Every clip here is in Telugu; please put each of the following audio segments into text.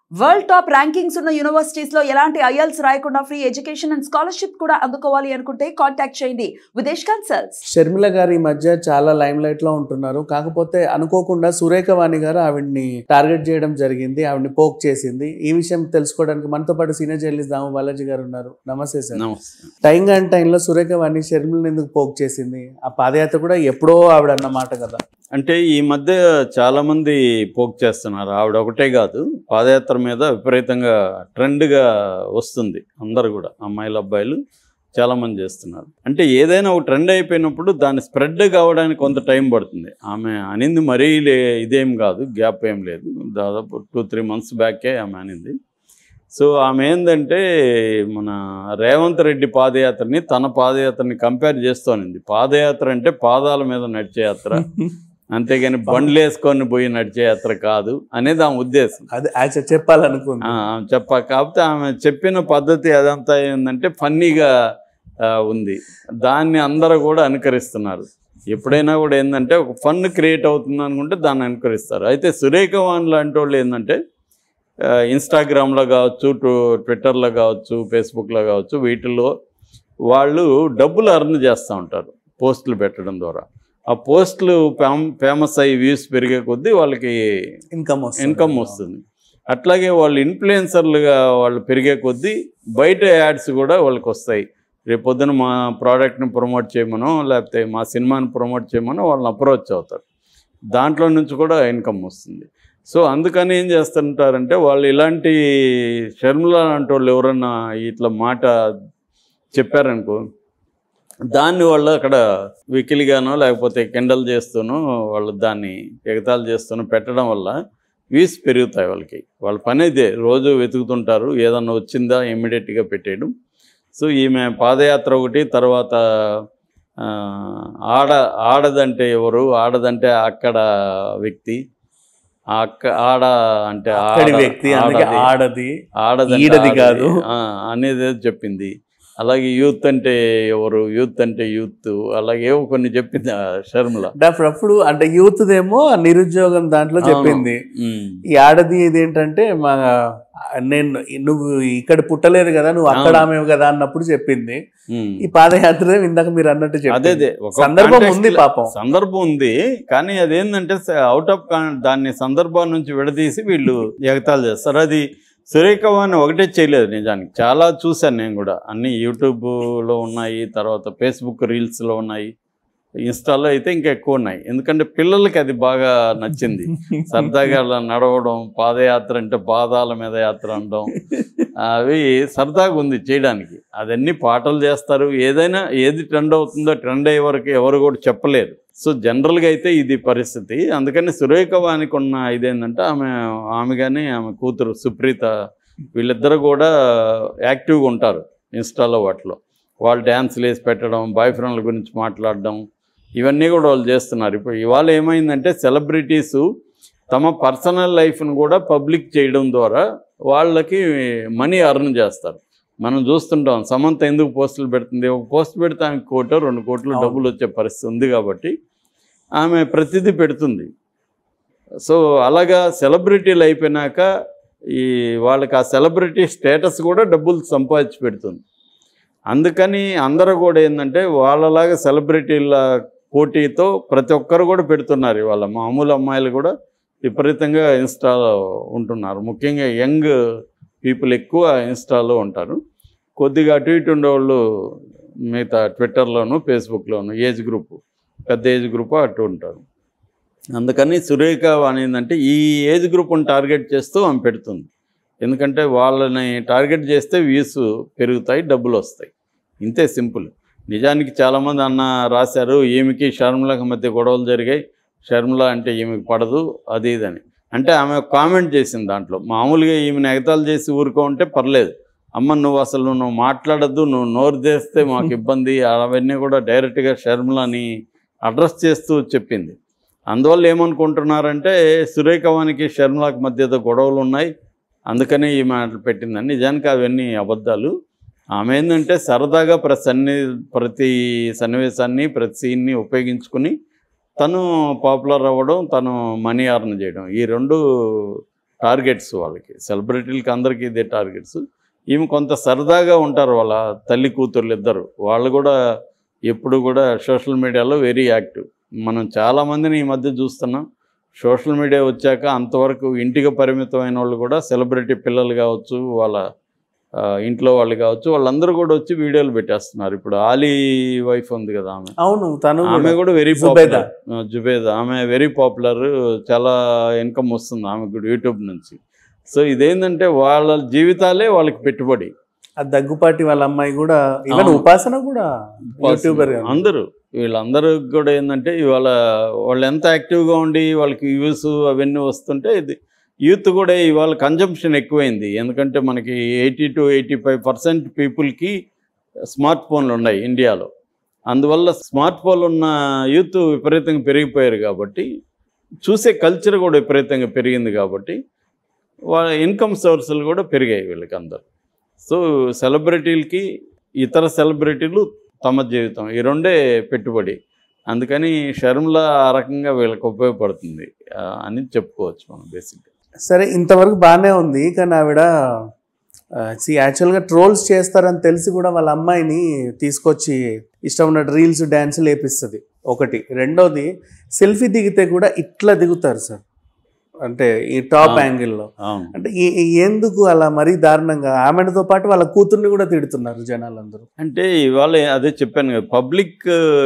వరల్డ్ టాప్ ర్యాంకింగ్స్ ఉన్న యూనివర్సిటీస్ లో ఎలాంటి ఐఎల్స్ రాయకుండా ఫ్రీ ఎడ్యుకేషన్ అండ్ స్కాలర్షిప్ కూడా అందుకోవాలి అనుకుంటే కాంటాక్ట్ చేయండి విదేశ్ కన్సల్ట్స్ షర్మిల గారు ఈ మధ్య చాలా లైమ్ లైట్ లో ఉంటున్నారు కాకపోతే అనుకోకుండా సురేఖ వాణి గారు ఆవిడ్ని టార్గెట్ చేయడం జరిగింది ఆవిడ్ని పోక్ చేసింది ఈ విషయం తెలుసుకోవడానికి మనతో పాటు సీనియర్ జర్నలిస్ట్ దాము బాలాజీ గారు ఉన్నారు నమస్తే సార్ నమస్తే టైం అండ్ టైంలో సురేఖ వాణి షర్మిలని ఎందుకు పోక్ చేసింది ఆ పాదయాత్ర కూడా ఎప్పుడో ఆవిడ అన్న మాట కదా అంటే ఈ మధ్య చాలా మంది పోక్ చేస్తున్నారు ఆవిడ ఒకటే కాదు పాదయాత్ర మీద విపరీతంగా ట్రెండ్గా వస్తుంది అందరు కూడా అమ్మాయిలు అబ్బాయిలు చాలా మంది చేస్తున్నారు అంటే ఏదైనా ఒక ట్రెండ్ అయిపోయినప్పుడు దాన్ని స్ప్రెడ్ కావడానికి కొంత టైం పడుతుంది ఆమె అనింది మరీ లే- ఇదేం కాదు గ్యాప్ ఏం లేదు దాదాపు టూ త్రీ మంత్స్ బ్యాకే ఆమె అనింది సో ఆమె ఏంటంటే మన రేవంత్ రెడ్డి పాదయాత్రని తన పాదయాత్రని కంపేర్ చేస్తోంది పాదయాత్ర అంటే పాదాల మీద నడిచే యాత్ర అంతేగాని బండ్లు వేసుకొని పోయి నడిచే యాత్ర కాదు అనేది ఆమె ఉద్దేశం అది యాక్చువల్ చెప్పాలనుకుంది ఆ, ఆమె చెప్ప కాకపోతే ఆమె చెప్పిన పద్ధతి అదంతా ఏంటంటే ఫన్నీగా ఆ, ఉంది దాన్ని అందరూ కూడా అనుకరిస్తున్నారు ఎప్పుడైనా కూడా ఏంటంటే ఒక ఫన్ క్రియేట్ అవుతుంది అనుకుంటే దాన్ని అనుకరిస్తారు అయితే సురేఖ వాన్ లాంటి వాళ్ళు ఏంటంటే ఆ, ఇన్స్టాగ్రామ్లో కావచ్చు ట్వ- ట్విట్టర్లో కావచ్చు ఫేస్బుక్లో కావచ్చు వీటిల్లో వాళ్ళు డబ్బులు అర్న్ చేస్తూ ఉంటారు పోస్టులు పెట్టడం ద్వారా ఆ పోస్టులు ఫేమ్ ఫేమస్ అయ్యి వ్యూస్ పెరిగే కొద్దీ వాళ్ళకి ఇన్కమ్ వస్తుంది ఇన్కమ్ వస్తుంది అట్లాగే వాళ్ళు ఇన్ఫ్లుయెన్సర్లుగా వాళ్ళు పెరిగే కొద్దీ బయట యాడ్స్ కూడా వాళ్ళకి వస్తాయి రేపొద్దున మా ప్రోడక్ట్ని ప్రమోట్ చేయమనో లేకపోతే మా సినిమాని ప్రమోట్ చేయమనో వాళ్ళని అప్రోచ్ అవుతారు దాంట్లో నుంచి కూడా ఇన్కమ్ వస్తుంది సో అందుకని ఏం చేస్తుంటారంటే వాళ్ళు ఇలాంటి షర్మిల లాంటి వాళ్ళు ఎవరన్నా ఇట్లా మాట చెప్పారనుకో దాన్ని వాళ్ళు అక్కడ వికిలిగానో లేకపోతే కెండల్ చేస్తూనో వాళ్ళు దాన్ని ఎగతాలు చేస్తూనో పెట్టడం వల్ల వ్యూస్ పెరుగుతాయి వాళ్ళకి వాళ్ళ పని ఇదే రోజు వెతుకుతుంటారు ఏదన్నా వచ్చిందా ఇమ్మీడియట్గా పెట్టేయడం సో ఈమె పాదయాత్ర ఒకటి తర్వాత ఆ, ఆడ ఆడదంటే ఎవరు ఆడదంటే అక్కడ వ్యక్తి ఆ అక్క ఆడ అంటే అక్కడి ఆడ- వ్యక్తి అందుకే ఆడది. ఆడది ఆడదంటే ఈడది ఆడది. కాదు. ఆ, అనేది ఏదో చెప్పింది అలాగే యూత్ అంటే ఎవరు యూత్ అంటే యూత్ అలాగే ఏవో కొన్ని చెప్పింది ఆ షర్మిల అంటే అప్పుడప్పుడు అంటే యూత్ దేమో నిరుద్యోగం దాంట్లో చెప్పింది ఉమ్. ఈ ఆడది ఇదేంటంటే మా నేను నువ్వు ఇక్కడ పుట్టలేదు కదా నువ్వు అక్కడ అవును. ఆమె కదా అన్నప్పుడు చెప్పింది ఉమ్. ఈ పాదయాత్ర ఇందాక మీరు అన్నట్టు అదే చెప్పింది అదే ఒక సందర్భం context ఉంది లో- పాపం సందర్భం ఉంది కానీ అదేంటంటే అవుట్ ఆఫ్ దాన్ని సందర్భం నుంచి విడదీసి వీళ్ళు ఎగతాలు చేస్తారు అది సురేఖవాణి ఒకటే చేయలేదు నిజానికి చాలా చూశాను నేను కూడా అన్ని యూట్యూబ్లో ఉన్నాయి తర్వాత ఫేస్బుక్ రీల్స్లో ఉన్నాయి ఇన్స్టాలో అయితే ఇంకా ఎక్కువ ఉన్నాయి ఎందుకంటే పిల్లలకి అది బాగా నచ్చింది సరదాగా అలా నడవడం పాదయాత్ర అంటే పాదాల మీద యాత్ర అనడం అవి సరదాగా ఉంది చేయడానికి అదన్నీ పాటలు చేస్తారు ఏదైనా ఏది ట్రెండ్ అవుతుందో ట్రెండ్ అయ్యే వరకు ఎవరు కూడా చెప్పలేరు సో జనరల్గా అయితే ఇది పరిస్థితి అందుకని సురేఖ వానికి ఉన్న ఇదేంటంటే ఆమె ఆమె కానీ ఆమె కూతురు సుప్రీత వీళ్ళిద్దరు కూడా యాక్టివ్గా ఉంటారు ఇన్స్టాలో వాటిలో వాళ్ళు డ్యాన్స్లు వేసి పెట్టడం బాయ్ ఫ్రెండ్ల గురించి మాట్లాడడం ఇవన్నీ కూడా వాళ్ళు చేస్తున్నారు ఇప్పుడు ఇవాళ ఏమైందంటే సెలబ్రిటీసు తమ పర్సనల్ లైఫ్ను కూడా పబ్లిక్ చేయడం ద్వారా వాళ్ళకి మనీ అర్న్ చేస్తారు మనం చూస్తుంటాం సమంత ఎందుకు పోస్టులు పెడుతుంది ఒక పోస్ట్ పెడితే ఆమె కోటో రెండు కోట్లు అవును. డబ్బులు వచ్చే పరిస్థితి ఉంది కాబట్టి ఆమె ప్రతిదీ పెడుతుంది సో అలాగా సెలబ్రిటీలు అయిపోయినాక ఈ వాళ్ళకి ఆ సెలబ్రిటీ స్టేటస్ కూడా డబ్బులు సంపాదించి పెడుతుంది అందుకని అందరూ కూడా ఏంటంటే వాళ్ళలాగా సెలబ్రిటీల పోటీతో ప్రతి ఒక్కరు కూడా పెడుతున్నారు ఇవాళ మామూలు అమ్మాయిలు కూడా విపరీతంగా ఇన్స్టాలో ఉంటున్నారు ముఖ్యంగా యంగ్ పీపుల్ ఎక్కువ ఇన్స్టాలో ఉంటారు కొద్దిగా అటు ఇటు ఉండేవాళ్ళు మిగతా ట్విట్టర్లోను ఫేస్బుక్లోను ఏజ్ గ్రూప్ పెద్ద ఏజ్ గ్రూప్ అటు ఉంటారు అందుకని సురేఖ అనేందంటే ఈ ఏజ్ గ్రూప్ని టార్గెట్ చేస్తూ ఆమె పెడుతుంది ఎందుకంటే వాళ్ళని టార్గెట్ చేస్తే వ్యూస్ పెరుగుతాయి డబ్బులు వస్తాయి ఇంతే సింపుల్ నిజానికి చాలామంది అన్న రాశారు ఈమెకి షర్మిలకు మధ్య గొడవలు జరిగాయి షర్మిల అంటే ఈమెకి పడదు అది ఇదని అంటే ఆమె కామెంట్ చేసింది దాంట్లో మామూలుగా ఈమెను ఎగతాలు చేసి ఊరుకో ఉంటే పర్లేదు అమ్మ నువ్వు అసలు నువ్వు మాట్లాడద్దు నువ్వు నోరు చేస్తే మాకు ఇబ్బంది అవన్నీ కూడా డైరెక్ట్గా షర్మిలని అడ్రస్ చేస్తూ చెప్పింది అందువల్ల ఏమనుకుంటున్నారంటే సురేఖవానికి షర్మిలాకి మధ్య ఏదో గొడవలు ఉన్నాయి అందుకనే ఈ మాటలు పెట్టిందని నిజానికి అవన్నీ అబద్ధాలు ఆమె ఏంటంటే సరదాగా ప్రతి సన్ని ప్రతి సన్నివేశాన్ని ప్రతి సీన్ని ఉపయోగించుకుని తను పాపులర్ అవ్వడం తను మనీ అర్న్ చేయడం ఈ రెండు టార్గెట్స్ వాళ్ళకి సెలబ్రిటీలకి అందరికీ ఇదే టార్గెట్స్ ఈమె కొంత సరదాగా ఉంటారు వాళ్ళ తల్లి కూతుర్లు ఇద్దరు వాళ్ళు కూడా ఎప్పుడు కూడా సోషల్ మీడియాలో వెరీ యాక్టివ్ మనం చాలామందిని ఈ మధ్య చూస్తున్నాం సోషల్ మీడియా వచ్చాక అంతవరకు ఇంటికి పరిమితమైన వాళ్ళు కూడా సెలబ్రిటీ పిల్లలు కావచ్చు వాళ్ళ ఆ, ఇంట్లో వాళ్ళు కావచ్చు వాళ్ళందరూ కూడా వచ్చి వీడియోలు పెట్టేస్తున్నారు ఇప్పుడు ఆలీ వైఫ్ ఉంది కదా ఆమె అవును తను ఆమె కూడా వెరీ జుబేదా. పాపులర్ జుబేదా ఆమె వెరీ పాపులర్ చాలా ఇన్కమ్ వస్తుంది ఆమె కూడా యూట్యూబ్ నుంచి సో ఇదేంటంటే వాళ్ళ జీవితాలే వాళ్ళకి పెట్టుబడి ఆ దగ్గుపాటి వాళ్ళ అమ్మాయి కూడా ఈవెన్ అవును. ఉపాసన కూడా యూట్యూబర్ అందరూ వీళ్ళందరూ కూడా ఏంటంటే ఇవాళ వాళ్ళు ఎంత యాక్టివ్గా ఉండి వాళ్ళకి వ్యూస్ అవన్నీ వస్తుంటే ఇది యూత్ కూడా ఇవాళ కన్జంప్షన్ ఎక్కువైంది ఎందుకంటే మనకి eighty two eighty five percent పీపుల్కి స్మార్ట్ ఫోన్లు ఉన్నాయి ఇండియాలో అందువల్ల స్మార్ట్ ఫోన్లు ఉన్న యూత్ విపరీతంగా పెరిగిపోయారు కాబట్టి చూసే కల్చర్ కూడా విపరీతంగా పెరిగింది కాబట్టి వాళ్ళ ఇన్కమ్ సోర్సులు కూడా పెరిగాయి వీళ్ళకి అందరు సో సెలబ్రిటీలకి ఇతర సెలబ్రిటీలు తమ జీవితం ఈ రెండే పెట్టుబడి అందుకని షర్మిల ఆ రకంగా వీళ్ళకి ఉపయోగపడుతుంది ఆ, అని చెప్పుకోవచ్చు మనం బేసిక్గా సరే ఇంతవరకు బాగానే ఉంది కానీ ఆవిడ సి యాక్చువల్గా ట్రోల్స్ చేస్తారని తెలిసి కూడా వాళ్ళ అమ్మాయిని తీసుకొచ్చి ఇష్టం ఉన్న రీల్స్ డ్యాన్సులు వేపిస్తుంది ఒకటి రెండోది సెల్ఫీ దిగితే కూడా ఇట్లా దిగుతారు సార్ అంటే ఈ టాప్ ఆ. యాంగిల్లో అవును అంటే ఈ- ఈ ఎందుకు అలా మరీ దారుణంగా ఆమెతో పాటు వాళ్ళ కూతుర్ని కూడా తిడుతున్నారు జనాలందరూ అంటే ఇవాళ అదే చెప్పాను కదా పబ్లిక్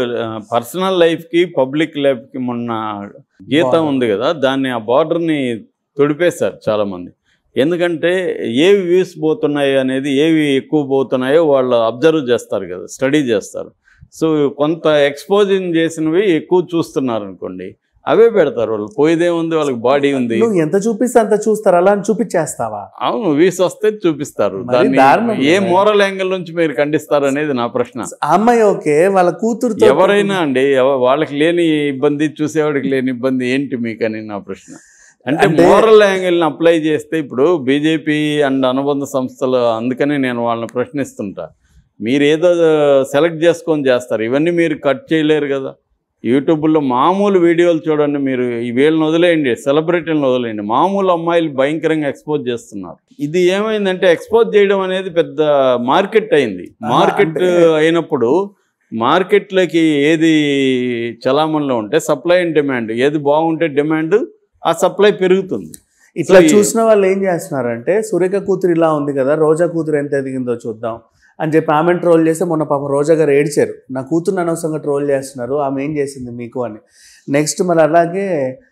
పర్సనల్ లైఫ్కి పబ్లిక్ లైఫ్కి మొన్న గీత Border. ఉంది కదా దాన్ని ఆ బార్డర్ని తొడిపేశారు చాలామంది ఎందుకంటే ఏవి వ్యూస్ పోతున్నాయి అనేది ఏవి ఎక్కువ పోతున్నాయో వాళ్ళు అబ్జర్వ్ చేస్తారు కదా స్టడీ చేస్తారు సో కొంత ఎక్స్పోజింగ్ చేసినవి ఎక్కువ చూస్తున్నారు అనుకోండి అవే పెడతారు వాళ్ళు పోయేదే ఉంది వాళ్ళకి బాడీ ఉంది నువ్వు ఎంత చూపిస్తే అంత చూస్తారు అలా అని చూపించేస్తావా అవును వ్యూస్ వస్తే చూపిస్తారు మరి దాన్ని దారుణం ఏ కదా. మోరల్ యాంగిల్ నుంచి మీరు ఖండిస్తారు అనేది నా ప్రశ్న ఆ అమ్మాయి ఓకే వాళ్ళ కూతురుతో ఎవరైనా అండి ఎవ- వాళ్ళకి లేని ఇబ్బంది చూసేవాడికి లేని ఇబ్బంది ఏంటి మీకని నా ప్రశ్న అంటే అంటే- మోరల్ యాంగిల్ని అప్లై చేస్తే ఇప్పుడు బీజేపీ అండ్ అనుబంధ సంస్థలు అందుకనే నేను వాళ్ళని ప్రశ్నిస్తుంటా మీరు ఏదో సెలెక్ట్ చేసుకొని చేస్తారు ఇవన్నీ మీరు కట్ చేయలేరు కదా యూట్యూబ్లో మామూలు వీడియోలు చూడండి మీరు ఈ వీళ్ళని వదిలేయండి సెలబ్రిటీలను వదిలేయండి మామూలు అమ్మాయిలు భయంకరంగా ఎక్స్పోజ్ చేస్తున్నారు ఇది ఏమైందంటే ఎక్స్పోజ్ చేయడం అనేది పెద్ద మార్కెట్ అయింది ఆహా, మార్కెట్ అంటే- అయినప్పుడు మార్కెట్లోకి ఏది చలామణిలో ఉంటే సప్లై అండ్ డిమాండ్ ఏది బాగుంటే డిమాండ్ ఆ సప్లై పెరుగుతుంది ఇట్లా సో ఈ- చూసిన వాళ్ళు ఏం చేస్తున్నారంటే సురేఖ కూతురు ఇలా ఉంది కదా రోజా కూతురు ఎంత ఎదిగిందో చూద్దాం అని చెప్పి ఆమెను ట్రోల్ చేస్తే మొన్న పాప రోజా గారు ఏడ్చారు నా కూతురు అనవసరంగా ట్రోల్ చేస్తున్నారు ఆమె ఏం చేసింది మీకు అని నెక్స్ట్ మరి అలాగే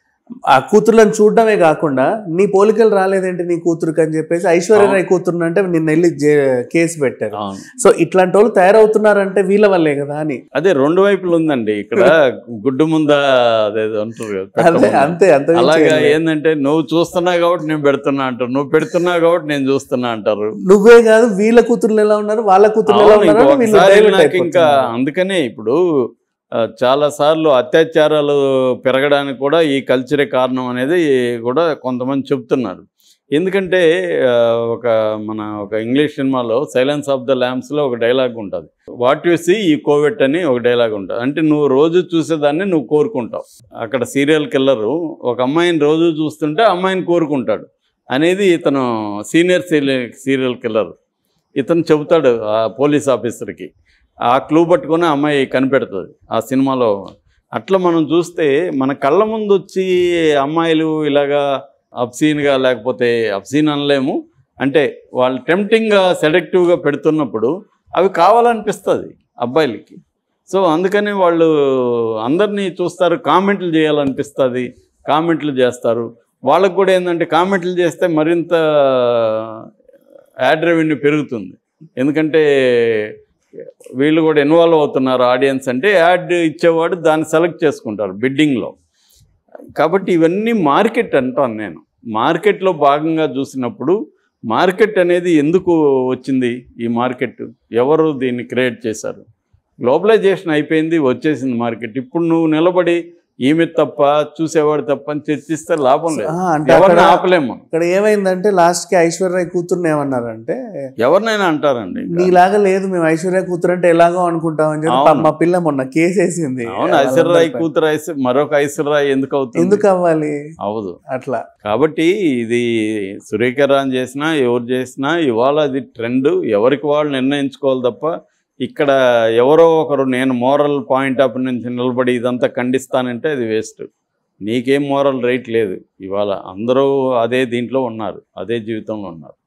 ఆ కూతుర్లను చూడడమే కాకుండా నీ పోలికలు రాలేదేంటి నీ కూతురుకి అని చెప్పేసి ఐశ్వర్యరాయ్ కూతురు అంటే నిన్న వెళ్ళి జే- కేసు పెట్టారు అవును సో ఇట్లాంటి వాళ్ళు తయారవుతున్నారంటే వీళ్ళ వల్లే కదా అని అదే రెండు వైపులు ఉందండి ఇక్కడ గుడ్డు ముంద అదేదో అంటారు కదా, పెట్ట అదే ముంద. అంతే అంతే అలాగా ఏంటంటే నువ్వు చూస్తున్నావు కాబట్టి నేను పెడుతున్నా అంటారు నువ్వు పెడుతున్నావు కాబట్టి నేను చూస్తున్నా అంటారు నువ్వే కాదు వీళ్ళ కూతుర్లు ఎలా ఉన్నారు వాళ్ళ కూతుర్లు ఎలా అవును, ఉన్నారు అని వీళ్ళు ఇంకొకసారి divert నాకు ఇంకా అయిపోతున్నారు. అందుకనే ఇప్పుడు ఆ, చాలా సార్లు అత్యాచారాలు పెరగడానికి కూడా ఈ కల్చరే కారణం అనేది కూడా కొంతమంది చెప్తున్నారు ఎందుకంటే ఆ, ఒక మన ఒక ఇంగ్లీష్ సినిమాలో సైలెన్స్ ఆఫ్ ద ల్యాంప్స్లో ఒక డైలాగ్ ఉంటుంది వాట్ యు సీ ఈ కోవిడ్ అని ఒక డైలాగ్ ఉంటుంది అంటే నువ్వు రోజు చూసేదాన్ని నువ్వు కోరుకుంటావు అక్కడ సీరియల్ కిల్లరు ఒక అమ్మాయిని రోజు చూస్తుంటే ఆ అమ్మాయిని కోరుకుంటాడు అనేది ఇతను సీనియర్ సీరియల్ సీరియల్ కిల్లర్ ఇతను చెబుతాడు ఆ పోలీస్ ఆఫీసర్కి ఆ క్లూ పట్టుకొని ఆ అమ్మాయి కనిపెడుతుంది ఆ సినిమాలో అట్లా మనం చూస్తే మన కళ్ళ ముందు వచ్చి అమ్మాయిలు ఇలాగా అబ్సీన్గా లేకపోతే అబ్సీన్ అనలేము అంటే వాళ్ళు టెంప్టింగ్గా సెలెక్టివ్గా పెడుతున్నప్పుడు అవి కావాలనిపిస్తుంది అబ్బాయిలకి సో అందుకని వాళ్ళు అందరినీ చూస్తారు కామెంట్లు చేయాలనిపిస్తుంది కామెంట్లు చేస్తారు వాళ్ళకు కూడా ఏంటంటే కామెంట్లు చేస్తే మరింత యాడ్ రెవెన్యూ పెరుగుతుంది ఎందుకంటే వీళ్ళు కూడా ఇన్వాల్వ్ అవుతున్నారు ఆడియన్స్ అంటే యాడ్ ఇచ్చేవాడు దాన్ని సెలెక్ట్ చేసుకుంటారు బిడ్డింగ్లో కాబట్టి ఇవన్నీ మార్కెట్ అంటాను నేను మార్కెట్లో భాగంగా చూసినప్పుడు మార్కెట్ అనేది ఎందుకు వచ్చింది ఈ మార్కెట్ ఎవరు దీన్ని క్రియేట్ చేశారు గ్లోబలైజేషన్ అయిపోయింది వచ్చేసింది మార్కెట్ ఇప్పుడు నువ్వు నిలబడి ఈమె తప్ప చూసేవాడు తప్ప అని చర్చిస్తే లాభం లేదు ఆ, అంటే ఎవరిని అక్కడ ఆపలేము ఇక్కడ ఏమైందంటే లాస్ట్ కి ఐశ్వర్య కూతుర్ని ఏమన్నారంటే ఎవరినైనా అంటారండి ఇంకా. నీలాగా లేదు మేము ఐశ్వర్య కూతురు అంటే ఎలాగో అనుకుంటామని చెప్పి అవును. పాపం మా పిల్ల మొన్న కేసు వేసింది అవును ఐశ్వర్యరాయ్ కూతురు ఐశ్వ మరొక ఐశ్వర్యరాయ్ ఎందుకు అవుతుంది ఎందుకు అవ్వాలి అవదు అట్లా కాబట్టి ఇది సురేఖరాన్ చేసినా ఎవరు చేసినా ఇవాళ అది ట్రెండ్ ఎవరికి వాళ్ళు నిర్ణయించుకోవాలి తప్ప ఇక్కడ ఎవరో ఒకరు నేను మోరల్ పాయింట్ ఆఫ్ నుంచి నిలబడి ఇదంతా ఖండిస్తానంటే అది వేస్ట్ నీకేం మోరల్ రైట్ లేదు ఇవాళ అందరూ అదే దీంట్లో ఉన్నారు అదే జీవితంలో ఉన్నారు